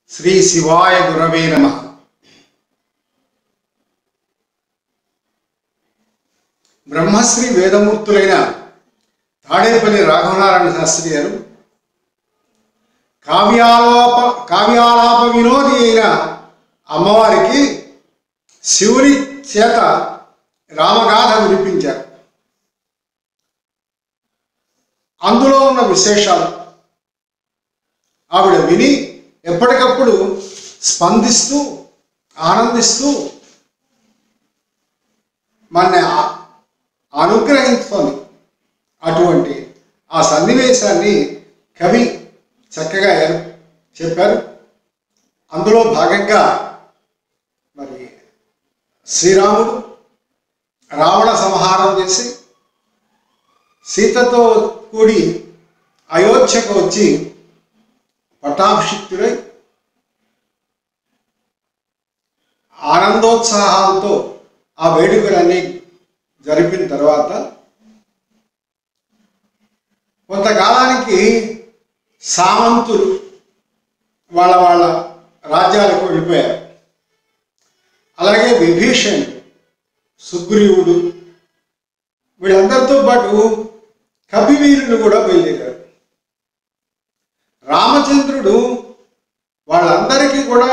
శ్రీ శివాయ గురవే నమ బ్రహ్మశ్రీ వేదమూర్తులైన తాడేపల్లి రాఘవనారాయణ శాస్త్రి గారు కావ్యాలాప కావ్యాలాప వినోది అయిన అమ్మవారికి శివుని చేత రామగాథ వినిపించారు అందులో ఉన్న విశేషాలు ఆవిడ విని ఎప్పటికప్పుడు స్పందిస్తూ ఆనందిస్తూ మన అనుగ్రహించుతోంది అటువంటి ఆ సన్నివేశాన్ని కవి చక్కగా ఏర్- చెప్పారు అందులో భాగంగా మరి శ్రీరాముడు రావణ సంహారం చేసి సీతతో కూడి అయోధ్యకు వచ్చి పట్టాభిషిక్తుడై ఆనందోత్సాహాలతో ఆ వేడుకలన్నీ జరిపిన తర్వాత కొంతకాలానికి సామంతులు వాళ్ళ వాళ్ళ రాజ్యాలకు వెళ్ళిపోయారు అలాగే విభీషణ్ సుగ్రీవుడు వీళ్ళందరితో పాటు కపివీరులు కూడా బయలుదేరారు రామచంద్రుడు వాళ్ళందరికీ కూడా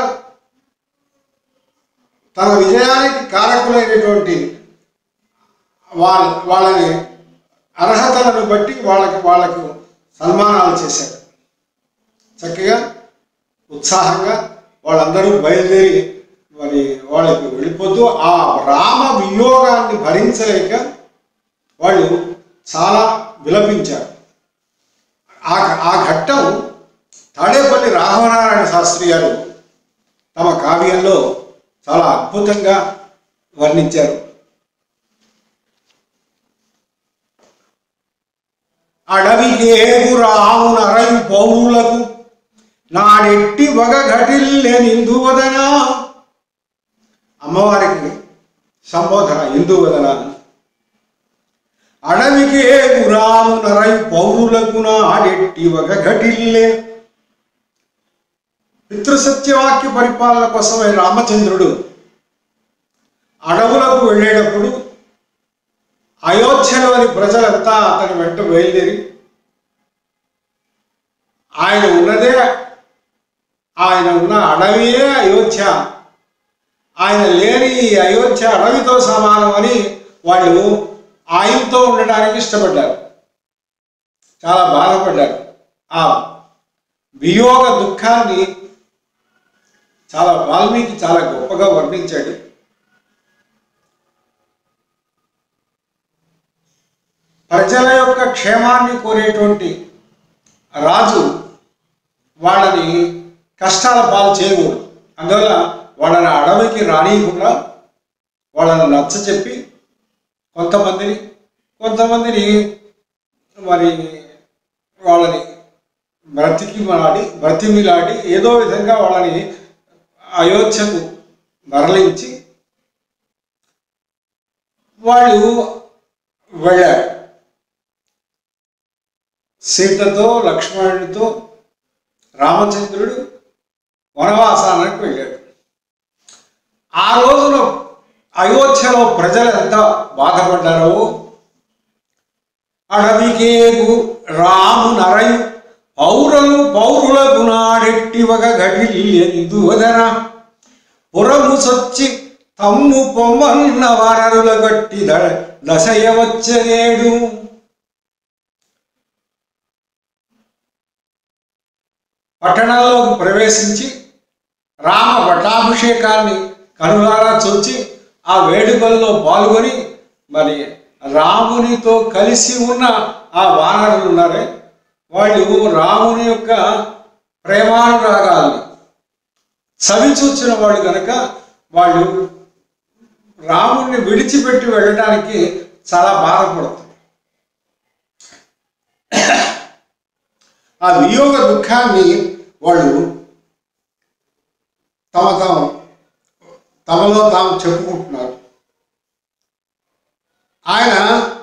తన విజయానికి కారకులైనటువంటి వాళ్ళ వాళ్ళని అర్హతలను బట్టి వాళ్ళకి వాళ్ళకు సన్మానాలు చేశాడు చక్కగా ఉత్సాహంగా వాళ్ళందరూ బయలుదేరి మరి వాళ్ళకి వెళ్ళిపోతూ ఆ రామ వియోగాన్ని భరించలేక వాళ్ళు చాలా విలపించారు ఆ ఆ ఘట్టం తాడేపల్లి రాఘవనారాయణ శాస్త్రి గారు తమ కావ్యంలో చాలా అద్భుతంగా వర్ణించారు అడవికేగు రామునరయు పౌరులకు నాడెట్టి వగ ఘటిల్లే నిందువదనా అమ్మవారికి సంబోధన ఇందువదన అడవికేగు రామునరయు పౌరులకు నాడెట్టి వగ ఘటిల్లే పితృసత్యవాక్య పరిపాలన కోసమై రామచంద్రుడు అడవులకు వెళ్ళేటప్పుడు అయోధ్యలోని ప్రజలంతా అతని వెంట బయలుదేరి ఆయన ఉన్నదే ఆయన ఉన్న అడవియే అయోధ్య ఆయన లేని ఈ అయోధ్య అడవితో సమానమని వాళ్ళు ఆయనతో ఉండడానికి ఇష్టపడ్డారు చాలా బాధపడ్డారు ఆ వియోగ దుఃఖాన్ని చాలా వాల్మీకి చాలా గొప్పగా వర్ణించాడు ప్రజల యొక్క క్షేమాన్ని కోరేటువంటి రాజు వాళ్ళని కష్టాల పాలు చేయకూడదు అందువల్ల వాళ్ళని అడవికి రానియకుండా వాళ్ళని నచ్చ చెప్పి కొంతమందిని కొంతమందిని మరి వాళ్ళని బ్రతికి మాడి బ్రతిమిలాడి ఏదో విధంగా వాళ్ళని అయోధ్యకు మరలించి వాళ్ళు వెళ్ళారు సీతతో లక్ష్మణుడితో రామచంద్రుడు వనవాసానికి వెళ్ళాడు ఆ రోజున అయోధ్యలో ప్రజలు ఎంత బాధపడ్డారో అడవికేగు రాము నరయు పౌరులు పౌరులకు నాడెట్టివగ గడిలిదువదన పురము సొచ్చి తమ్ము పొమ్మన్న వనరుల గట్టి ద- దశయ వచ్చనేడు పట్టణంలోకి ప్రవేశించి రామ పట్టాభిషేకాన్ని కనులారా చూచి ఆ వేడుకల్లో పాల్గొని మరి రామునితో కలిసి ఉన్న ఆ వానరులు ఉన్నారే వాళ్ళు రాముని యొక్క ప్రేమానురాగాల్ని చవి చూచిన వాళ్ళు కనుక వాళ్ళు రాముణ్ణి విడిచిపెట్టి వెళ్ళడానికి చాలా బాధపడుతుంది ఆ వియోగ దుఃఖాన్ని వాళ్ళు తమ తాము తమలో తాము చెప్పుకుంటున్నారు ఆయన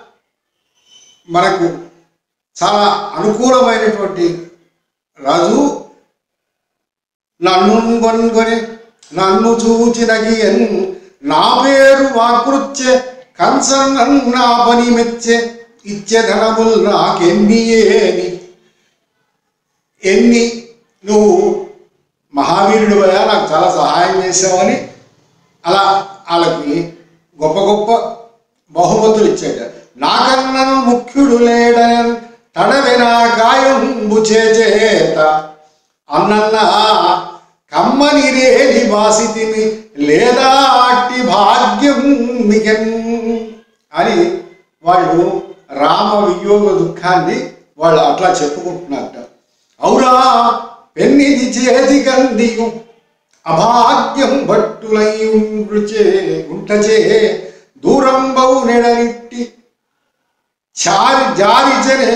మనకు చాలా అనుకూలమైనటువంటి రాజు నన్ను కొనుగొని నన్ను చూచినగియన్ నా పేరు వాకృత్యే కంసన్న పని మెచ్చే ఇచ్చే ధనములు నాకెన్ని ఏని ఎన్ని నువ్వు మహావీరుడు నాకు చాలా సహాయం చేసావని అలా వాళ్ళకి గొప్ప గొప్ప బహుమతులు ఇచ్చాడు నాకన్నా ముఖ్యుడు లేడన్ తడవిన గాయంబు చేత అన్నన్న కమ్మని రేని బాసితిని లేదా అట్టి భాగ్యం మిగన్ అని వాళ్ళు రామ వియోగ దుఃఖాన్ని వాళ్ళు అట్లా చెప్పుకుంటున్నారట అవురా పెన్నిది చేతి గందియు అభాగ్యం భట్టులై ఉండుచే ఉంటచే దూరం బౌ నెడలిట్టి చారి జారిచనే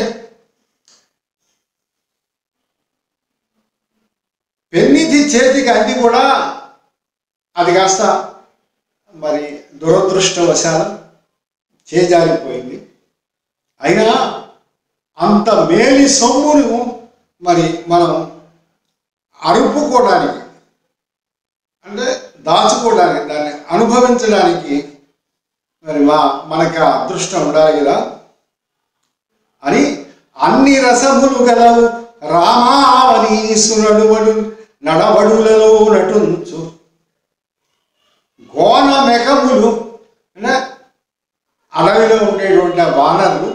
పెన్నిధి చేతికి అంది కూడా అది కాస్త మరి దురదృష్టవశాల చేజారిపోయింది అయినా అంత మేలి సొమ్మును మరి మనం అరుపుకోవడానికి అంటే దాచుకోవడానికి దాన్ని అనుభవించడానికి మరి మా మనకి ఆ అదృష్టం ఉండాలి కదా అని అన్ని రసములు గలవు రామావనీసు నడువడు నడవడులలో నటుంచు గోన మెకములు అంటే అడవిలో ఉండేటువంటి ఆ వానరులు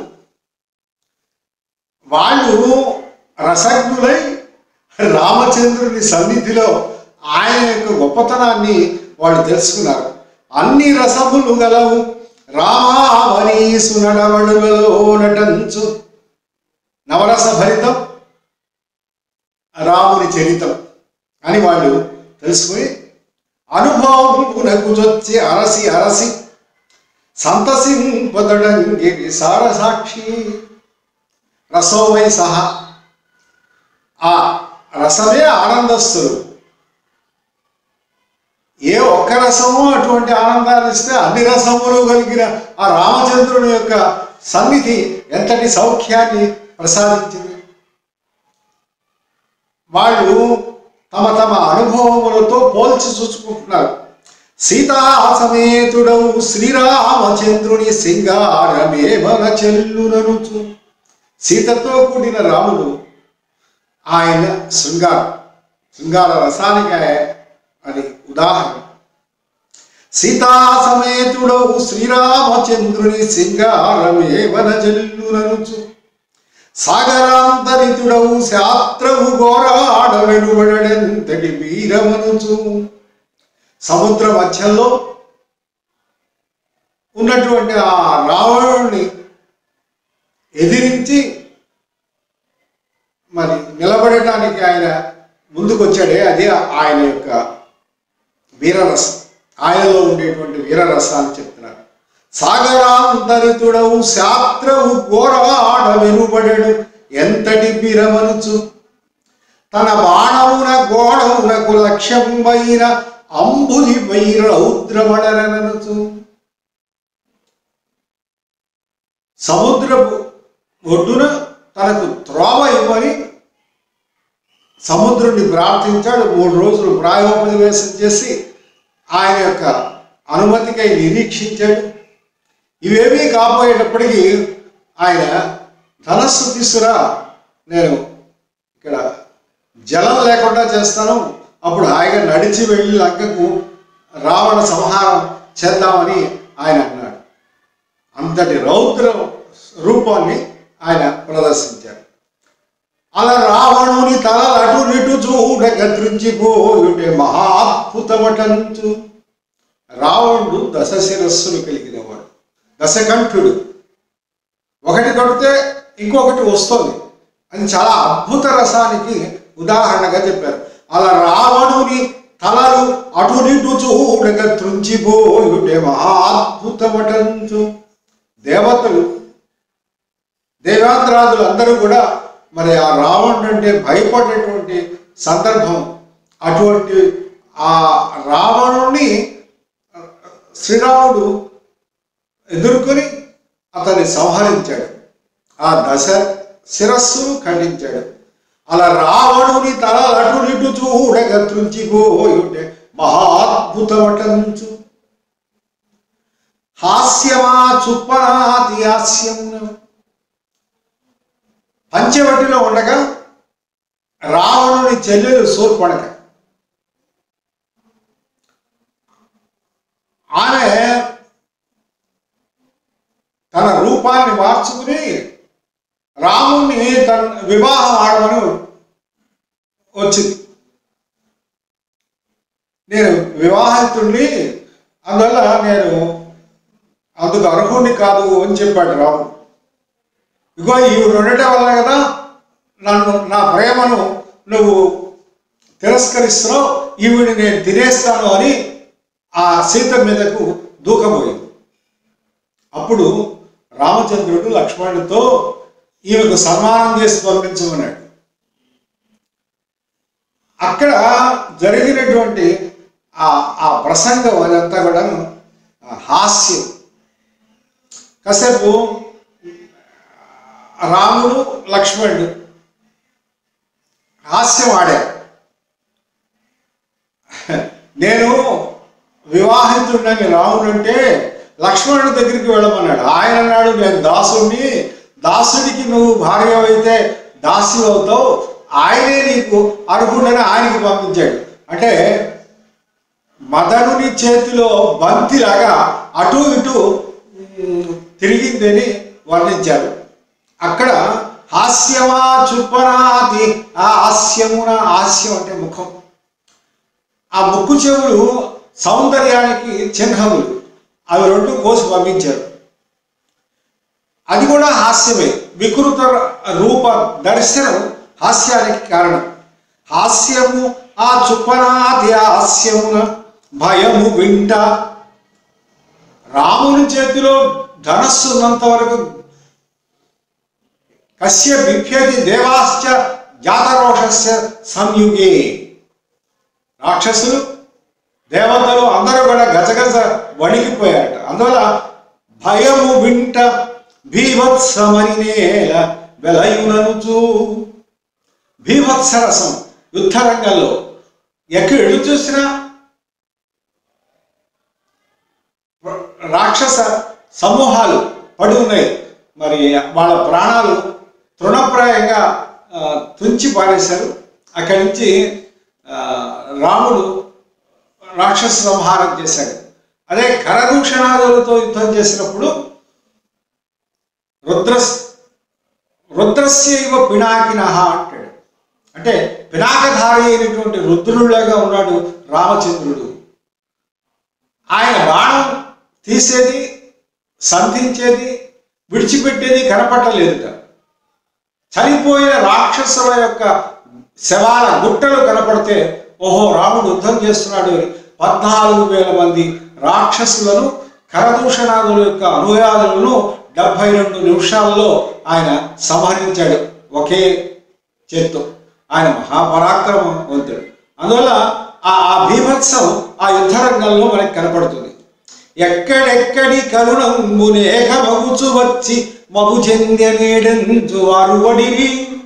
వాళ్ళు రసజ్ఞులై రామచంద్రుని సన్నిధిలో ఆయన యొక్క గొప్పతనాన్ని వాళ్ళు తెలుసుకున్నారు అన్ని రసములు గలవు రామావనీసు నడవడులలో నటంచు నవరస భరితం రాముని చరితం అని వాళ్ళు తెలుసుకుని అనుభవమునకు చొచ్చి అరసి అరసి సంతసింపదడంగిరి సారసాక్షి రసోవై సహా ఆ రసమే ఆనందస్తులు ఏ ఒక్క రసము అటువంటి ఆనందాన్ని ఇస్తే అన్ని రసములు కలిగిన ఆ రామచంద్రుని యొక్క సన్నిధి ఎంతటి సౌఖ్యాన్ని ప్రసాదించింది వాళ్ళు తమ తమ అనుభవములతో పోల్చి చూసుకుంటున్నారు సీతా సమేతుడవు శ్రీరామచంద్రుని సింగారమేమన చెల్లుననుచు సీతతో కూడిన రాముడు ఆయన శృంగారం శృంగార రసానికి అది ఉదాహరణ సీతా సమేతుడవు శ్రీరామచంద్రుని సింగారమేవన జల్లుననుచు సాగరాంతరితుడవు శాత్రవు ఘోరాడ వెలువడెంతటి వీరమనుచు సముద్ర మధ్యంలో ఉన్నటువంటి ఆ రావణుని ఎదిరించి మరి నిలబడటానికి ఆయన ముందుకొచ్చాడే అది ఆయన యొక్క వీరరసం ఆయనలో ఉండేటువంటి వీరరసాన్ని చెప్తున్నారు సాగరాంతరితుడవు శాత్రవు ఘోరాడ వెలువడెడు ఎంతటి బిరమనుచు తన బాణమున గోడమునకు లక్ష్యంబైన అంబుది రౌద్రమడరననుచు సముద్రపు ఒడ్డున తనకు త్రోవ ఇవ్వని సముద్రుడిని ప్రార్థించాడు మూడు రోజులు ప్రాయోపనివేశం చేసి ఆయన యొక్క అనుమతికై నిరీక్షించాడు ఇవేమీ కాపోయేటప్పటికీ ఆయన ధనస్సు తీసుకురా నేను ఇక్కడ జలం లేకుండా చేస్తాను అప్పుడు హాయిగా నడిచి వెళ్ళి లంకకు రావణ సంహారం చేద్దామని ఆయన అన్నాడు అంతటి రౌద్ర రూపాన్ని ఆయన ప్రదర్శించారు అలా రావణుని తల అటు ఇటు చూడక త్రుంచిపోయుటే మహాద్భుతమటంచు రావణుడు దశ శిరస్సులు కలిగినవాడు దశకంఠుడు ఒకటి కడితే ఇంకొకటి వస్తుంది అది చాలా అద్భుత రసానికి ఉదాహరణగా చెప్పారు అలా రావణుని తలలు అటు ఇటు చూడక త్రుంచిపోయుటే మహాద్భుతమటంచు దేవతలు దేవాంతరాజులు అందరూ కూడా మరి ఆ రావణుడు అంటే భయపడేటువంటి సందర్భం అటువంటి ఆ రావణుని శ్రీరాముడు ఎదుర్కొని అతన్ని సంహరించాడు ఆ దశ శిరస్సును ఖండించాడు అలా రావణుని తల అటు ఇటు చూడగ త్రుంచిపోయుటే మహాద్భుతమటంచు హాస్యమా చుప్పనాతి హాస్యమున పంచవటిలో ఉండగా రావణుని చెల్లెలు సూర్పణక ఆమె తన రూపాన్ని మార్చుకుని రాముణ్ణి తన వివాహం ఆడమని వచ్చింది నేను వివాహితుడిని అందువల్ల నేను అందుకు అర్హుడిని కాదు అని చెప్పాడు రాముడు ఇగో ఈవిడ ఉండటం వల్ల కదా నన్ను నా ప్రేమను నువ్వు తిరస్కరిస్తున్నావు ఈవిడిని నేను తినేస్తాను అని ఆ సీత మీదకు దూకబోయింది అప్పుడు రామచంద్రుడు లక్ష్మణుడితో ఈమెకు సన్మానం చేసి పంపించమన్నాడు అక్కడ జరిగినటువంటి ఆ ఆ ప్రసంగం అదంతా కూడా హాస్యం కాసేపు రాముడు లక్ష్మణుడు హాస్యం ఆడారు నేను వివాహితుడిని రాముడు అంటే లక్ష్మణుడి దగ్గరికి వెళ్ళమన్నాడు ఆయన అన్నాడు నేను దాసుడిని దాసుడికి నువ్వు భార్య అయితే దాసి అవుతావు ఆయనే నీకు అర్హుడని ఆయనకి పంపించాడు అంటే మదనుని చేతిలో బంతిలాగా అటు ఇటు ఉమ్, తిరిగిందని వర్ణించారు అక్కడ హాస్యమా చుప్పనాది ఆ హాస్యమున హాస్యం అంటే ముఖం ఆ ముక్కు చెవులు సౌందర్యానికి చిహ్నములు అవి రెండు కోసి పంపించారు అది కూడా హాస్యమే వికృత రూప దర్శనం హాస్యానికి కారణం హాస్యము ఆ చుప్పనాది హాస్యమున భయము వింట రాముని చేతిలో ధనస్సు ఉన్నంత వరకు కశ్య బిభ్యతి దేవాశ్చ జాతరోషస్య సంయుగే రాక్షసులు దేవతలు అందరూ కూడా గజగజ వణికిపోయారట అందువల్ల భయము వింట భీభత్సమనినేల వెలయుననుచు భీభత్సరసం యుద్ధ రంగంలో ఎక్కడ ఎటు చూసినా రాక్షస సమూహాలు పడి ఉన్నాయి మరి వాళ్ళ ప్రాణాలు తృణప్రాయంగా ఆ, తుంచి పారేశారు అక్కడి నుంచి ఆ, రాముడు రాక్షస సంహారం చేశాడు అదే కరదూషణాదులతో యుద్ధం చేసినప్పుడు రుద్ర రుద్రస్యవ పినాకిన అంటాడు అంటే పినాకధారి అయినటువంటి రుద్రుడిలాగా ఉన్నాడు రామచంద్రుడు ఆయన బాణం తీసేది సంధించేది విడిచిపెట్టేది కనపడలేదుట చనిపోయిన రాక్షసుల యొక్క శవాల గుట్టలు కనపడితే ఓహో రాముడు యుద్ధం చేస్తున్నాడు అని పద్నాలుగు వేల మంది రాక్షసులను కరదూషణాదుల యొక్క అనుయాదులను డెబ్బై రెండు నిమిషాల్లో ఆయన సంహరించాడు ఒకే చేత్తో ఆయన మహాపరాక్రమవంతుడు అందువల్ల ఆ ఆ భీభత్సం ఆ యుద్ధ రంగంలో మనకి కనపడుతుంది ఎక్కడెక్కడి కరుణంబునేక మగుచు వచ్చి మగు చెందనేడంచు వారు వడిరి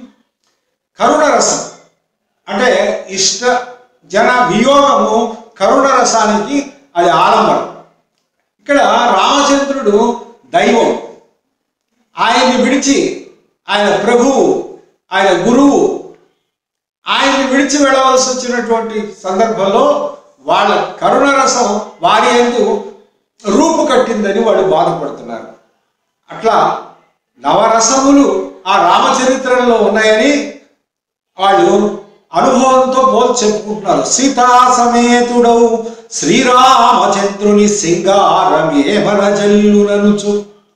కరుణరసం అంటే ఇష్ట జన వియోగము కరుణరసానికి అది ఆలంబనం ఇక్కడ రామచంద్రుడు దైవం ఆయన్ని విడిచి ఆయన ప్రభువు ఆయన గురువు ఆయన్ని విడిచి వెళ్ళవలసి వచ్చినటువంటి సందర్భంలో వాళ్ళ కరుణరసం వారి ఎందు రూపు కట్టిందని వాళ్ళు బాధపడుతున్నారు అట్లా నవరసములు ఆ రామచరిత్రలో ఉన్నాయని వాళ్ళు అనుభవంతో పోల్చి చెప్పుకుంటున్నారు సీతా సమేతుడవు శ్రీరామచంద్రుని సింగారమేమన జల్లుననుచు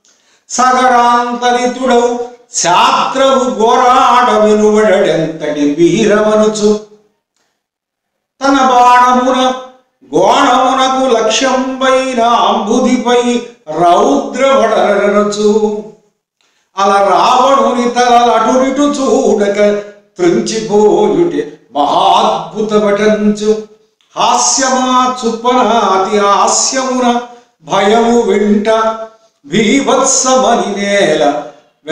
సగరాంతరితుడవు శాత్రవు గోరాడ వెనువడెంతటి వీరమనుచు తన బాణమున గోణమునకు లక్ష్యంపైన అంబుదిపై రౌద్రవడరచు అలా రావణుని తలటునిటు చూడక త్రుంచిపోయుటే మహాద్భుతమటంచు హాస్యమా చుప్పనాతి హాస్యమున భయము వెంట భీభత్సమని నేల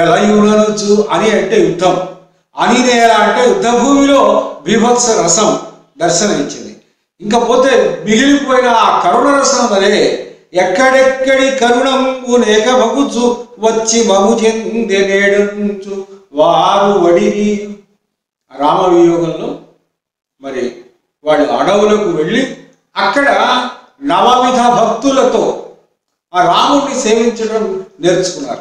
వెలయుననుచు అని అంటే యుద్ధం అని నేల అంటే యుద్ధ భూమిలో బీభత్స రసం దర్శనం ఇచ్చింది ఇంకా పోతే మిగిలిపోయిన ఆ కరుణ రసం వలె ఎక్కడెక్కడి కరుణంబు నేక మగుచు వచ్చి మము చెంది నేడంచు వారు వడిరి రామవియోగంలో మరి వాళ్ళు అడవులకు వెళ్ళి అక్కడ నవవిధ భక్తులతో ఆ రాముడిని సేవించడం నేర్చుకున్నారు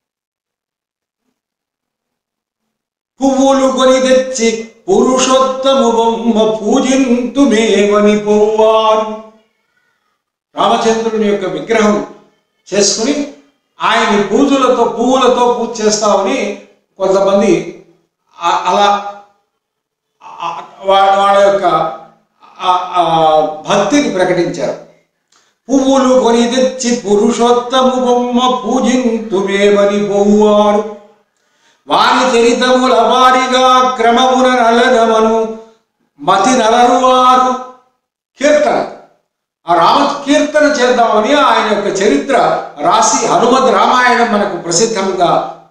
పువ్వులు కొని తెచ్చి పురుషోత్తము బొమ్మ పూజింతుమేమని పోవారు రామచంద్రుని యొక్క విగ్రహం చేసుకుని ఆయన్ని పూజలతో పువ్వులతో పూజ చేస్తామని కొంతమంది ఆ- అలా ఆ- వా- వాళ్ళ యొక్క ఆ- ఆ భక్తిని ప్రకటించారు పువ్వులు కొని తెచ్చి పురుషోత్తము బొమ్మ పూజింతుమేమని పోవారు వారి చరితముల వారిగా క్రమమున నలదమను మతి నలరువారు కీర్తన ఆ రామ కీర్తన చేద్దామని ఆయన యొక్క చరిత్ర రాసి హనుమద్ రామాయణం మనకు ప్రసిద్ధంగా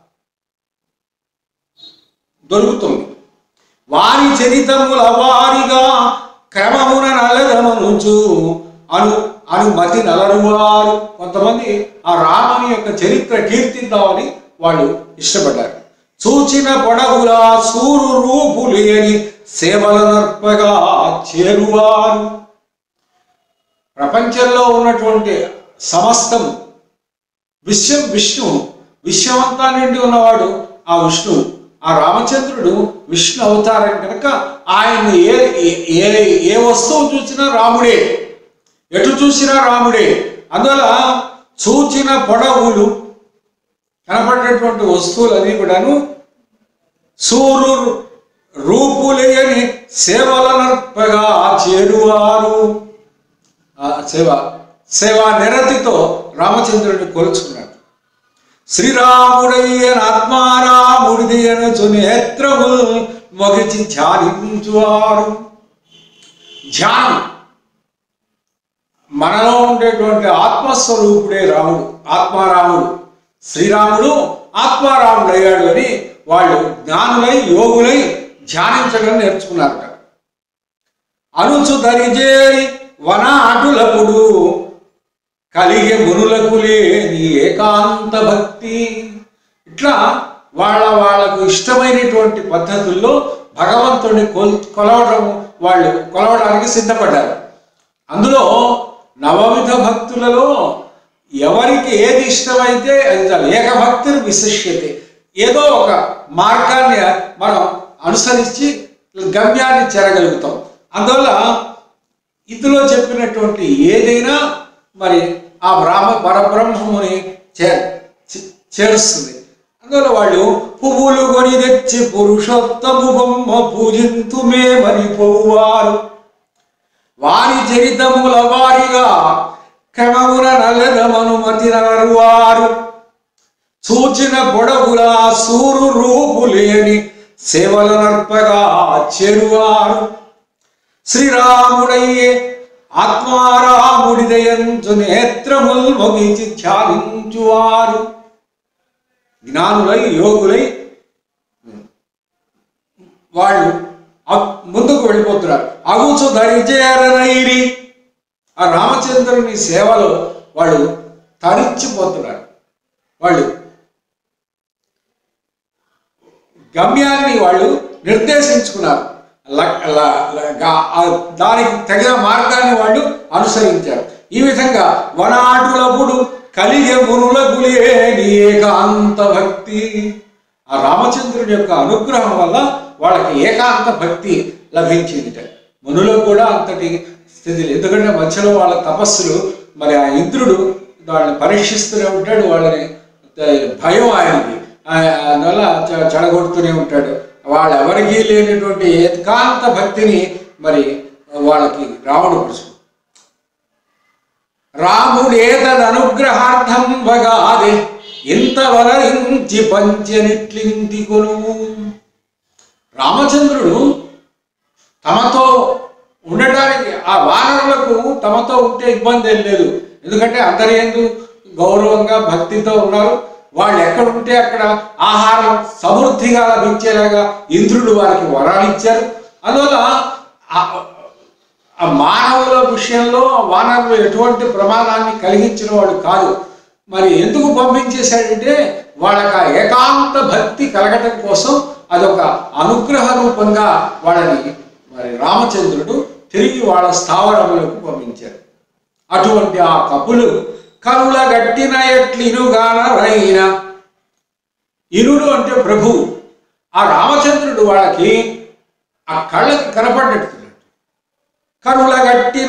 దొరుకుతుంది వారి చరితముల వారిగా క్రమమున నలదమనుచు అను అనుమతి నలరువారు కొంతమంది ఆ రాముని యొక్క చరిత్ర కీర్తిద్దామని వాళ్ళు ఇష్టపడ్డారు చూచిన పొడవులా సూరు రూపులేని సేవల నర్పగా చేరువారు ప్రపంచంలో ఉన్నటువంటి సమస్తము విశ్వం విష్ణువు విశ్వమంతా నిండి ఉన్నవాడు ఆ విష్ణువు ఆ రామచంద్రుడు విష్ణు అవతారం కనుక ఆయన ఏ ఏ- ఏ ఏ వస్తువు చూసినా రాముడే ఎటు చూసినా రాముడే అందువల్ల చూచిన పొడవులు కనపడినటువంటి వస్తువులన్నీ కూడాను సూరు రూపులేయని సేవల నర్పగా చేరువారు ఆ సేవ సేవా నిరతితో రామచంద్రుడిని కొలుచుకున్నాడు శ్రీరాముడయ్యన ఆత్మారాముడిదయను నేత్రముల్ మొగిచి ధ్యానించువారు ధ్యానం మనలో ఉండేటువంటి ఆత్మస్వరూపుడే రాముడు ఆత్మారాముడు శ్రీరాముడు ఆత్మారాముడు అయ్యాడు అని వాళ్ళు జ్ఞానులై యోగులై ధ్యానించడం నేర్చుకున్నారట అనుచు దరిజేరి వన అటులపుడు కలిగే మునులకు లేని ఏకాంత భక్తి ఇట్లా వాళ్ళ వాళ్ళకు ఇష్టమైనటువంటి పద్ధతుల్లో భగవంతుడిని కొల్ కొలవడం వాళ్ళు కొలవడానికి సిద్ధపడ్డారు అందులో నవవిధ భక్తులలో ఎవరికి ఏది ఇష్టమైతే అది చాలు ఏకభక్తిని విశిష్యతే ఏదో ఒక మార్గాన్ని మనం అనుసరించి గమ్యాన్ని చేరగలుగుతాం అందువల్ల ఇందులో చెప్పినటువంటి ఏదైనా మరి ఆ బ్రాహ్మ పరబ్రహ్మముని చే చే- చేరుస్తుంది అందువల్ల వాళ్ళు పువ్వులు కొని తెచ్చి పురుషోత్తము బొమ్మ పూజింతుమే మరి పోవారు వారి చరితముల వారిగా క్రమమున నల్లదమనుమతి నలరువారు సూచిన పొడవుల సూరు రూపులేని సేవల నర్పగా చేరువారు శ్రీరాముడయ్యే ఆత్మారాముడిదయంచు నేత్రముల్ మొగిచి ధ్యానించువారు జ్ఞానులై యోగులై వాళ్ళు అ- ముందుకు వెళ్ళిపోతున్నారు అగుచు దరిచేరనైరి ఆ రామచంద్రుని సేవలో వాళ్ళు తరించిపోతున్నారు వాళ్ళు గమ్యాన్ని వాళ్ళు నిర్దేశించుకున్నారు ల- ల- ల- గా- ఆ దానికి తగిన మార్గాన్ని వాళ్ళు అనుసరించారు ఈ విధంగా వనాటులపుడు కలిగే మునులకు లేని ఏకాంత భక్తి ఆ రామచంద్రుడి యొక్క అనుగ్రహం వల్ల వాళ్ళకి ఏకాంత భక్తి లభించిందిట మునులకు కూడా అంతటి స్థితి లేదు ఎందుకంటే మధ్యలో వాళ్ళ తపస్సులు మరి ఆ ఇంద్రుడు వాళ్ళని పరీక్షిస్తూనే ఉంటాడు వాళ్ళని భయం ఆయనకి ఆ- అందువల్ల చ- చెడగొడుతూనే ఉంటాడు వాళ్ళెవరికీ లేనటువంటి ఏకాంత భక్తిని మరి వాళ్ళకి రావణ పురుషుడు రాముడేతదనుగ్రహార్థం వగాదే ఇంతవరించి పంచనిట్లింటి కొనుము రామచంద్రుడు తమతో ఉండటానికి ఆ వానరులకు తమతో ఉంటే ఇబ్బంది ఏం లేదు ఎందుకంటే అందరి ఎందు గౌరవంగా భక్తితో ఉన్నారు వాళ్ళు ఎక్కడ ఉంటే అక్కడ ఆహారం సమృద్ధిగా లభించేలాగా ఇంద్రుడు వారికి వరాలు ఇచ్చారు అందువల్ల ఆ ఆ మానవుల విషయంలో వానరులు ఎటువంటి ప్రమాదాన్ని కలిగించిన వాడు కాదు మరి ఎందుకు పంపించేశాడంటే వాళ్ళకి ఆ ఏకాంత భక్తి కలగటం కోసం అదొక అనుగ్రహ రూపంగా వాళ్ళని మరి రామచంద్రుడు తిరిగి వాళ్ళ స్థావరములకు పంపించారు అటువంటి ఆ కపులు కనుల గట్టిన ఎట్లినుగాన రైన ఇనుడు అంటే ప్రభువు ఆ రామచంద్రుడు వాళ్ళకి ఆ కళ్ళకి కనపడ్డట్టున్నాడు కనుల గట్టిన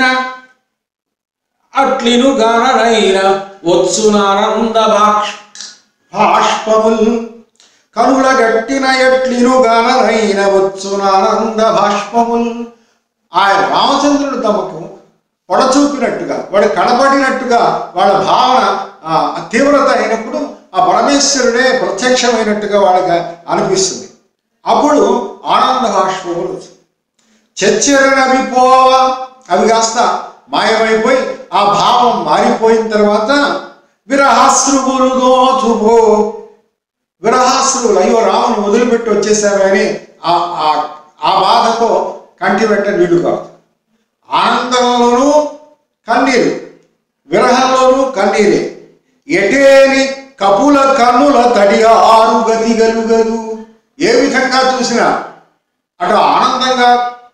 అట్లిను గానరైన వచ్చునానంద భాష్ భాష్పముల్ కనుల గట్టిన ఎట్లిను గానరైన వచ్చునానంద భాష్పముల్ ఆయన రామచంద్రుడు తమకు పొడచూపినట్టుగా వాడు కనపడినట్టుగా వాళ్ళ భావన ఆ, తీవ్రత అయినప్పుడు ఆ పరమేశ్వరుడే ప్రత్యక్షమైనట్టుగా వాళ్ళకి అనిపిస్తుంది అప్పుడు ఆనంద భాష్పములు వచ్చాయి. చచ్చరనవి పోవ అవి కాస్త మాయమైపోయి ఆ భావం మారిపోయిన తర్వాత విరహాశ్రువులు దోచుపో విరహాశ్రువులు అయ్యో రాముని వదిలిపెట్టి వచ్చేసారని ఆ ఆ- ఆ బాధతో కంటి వెంట నీళ్లు కాదు ఆనందంలోనూ కన్నీరు విరహంలోనూ కన్నీరే ఎటేని కపుల కన్నుల తడి ఆరు గతి గలుగదు ఏ విధంగా చూసినా అటు ఆనందంగా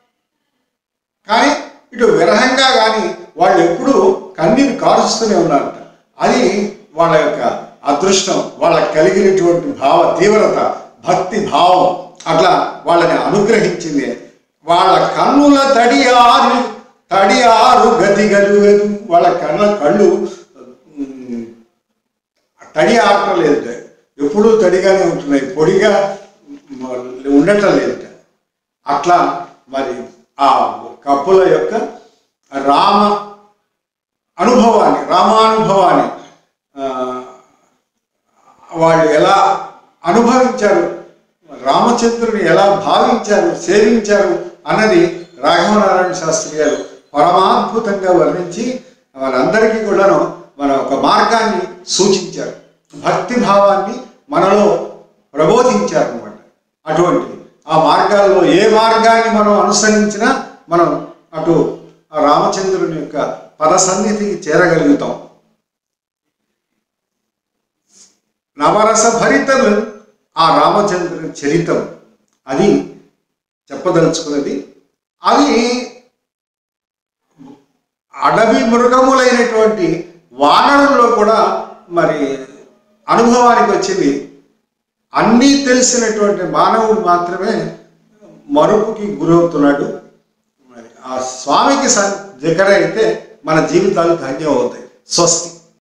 కానీ ఇటు విరహంగా కానీ వాళ్ళు ఎప్పుడూ కన్నీరు కారుస్తూనే ఉన్నారట అది వాళ్ళ యొక్క అదృష్టం వాళ్ళకి కలిగినటువంటి భావ తీవ్రత భక్తి భావం అట్లా వాళ్ళని అనుగ్రహించింది వాళ్ళ కన్నుల తడి ఆరు తడి ఆరు గతి గలుగదు వాళ్ళ కళ్ళ కళ్ళు ఉమ్, తడి ఆడటం లేదు ఎప్పుడూ తడిగానే ఉంటున్నాయి పొడిగా మ- ఉండటం లేదట అట్లా మరి ఆ కప్పుల యొక్క రామ అనుభవాన్ని రామానుభవాన్ని ఆ, వాళ్ళు ఎలా అనుభవించారు రామచంద్రుని ఎలా భావించారు సేవించారు అన్నది రాఘవనారాయణ శాస్త్రి గారు పరమాద్భుతంగా వర్ణించి వాళ్ళందరికీ కూడాను మన ఒక మార్గాన్ని సూచించారు భక్తి భావాన్ని మనలో ప్రబోధించారు అనమాట అటువంటిది ఆ మార్గాల్లో ఏ మార్గాన్ని మనం అనుసరించినా మనం అటు ఆ రామచంద్రుని యొక్క పద సన్నిధికి చేరగలుగుతాం నవరస భరితం ఆ రామచంద్రుని చరితం అది చెప్పదలుచుకున్నది అది అడవి మృగములైనటువంటి వానరుల్లో కూడా మరి అనుభవానికి వచ్చింది అన్నీ తెలిసినటువంటి మానవుడు మాత్రమే మరుపుకి గురవుతున్నాడు మరి ఆ స్వామికి సన్ దగ్గర అయితే మన జీవితాలు ధన్యం అవుతాయి స్వస్తి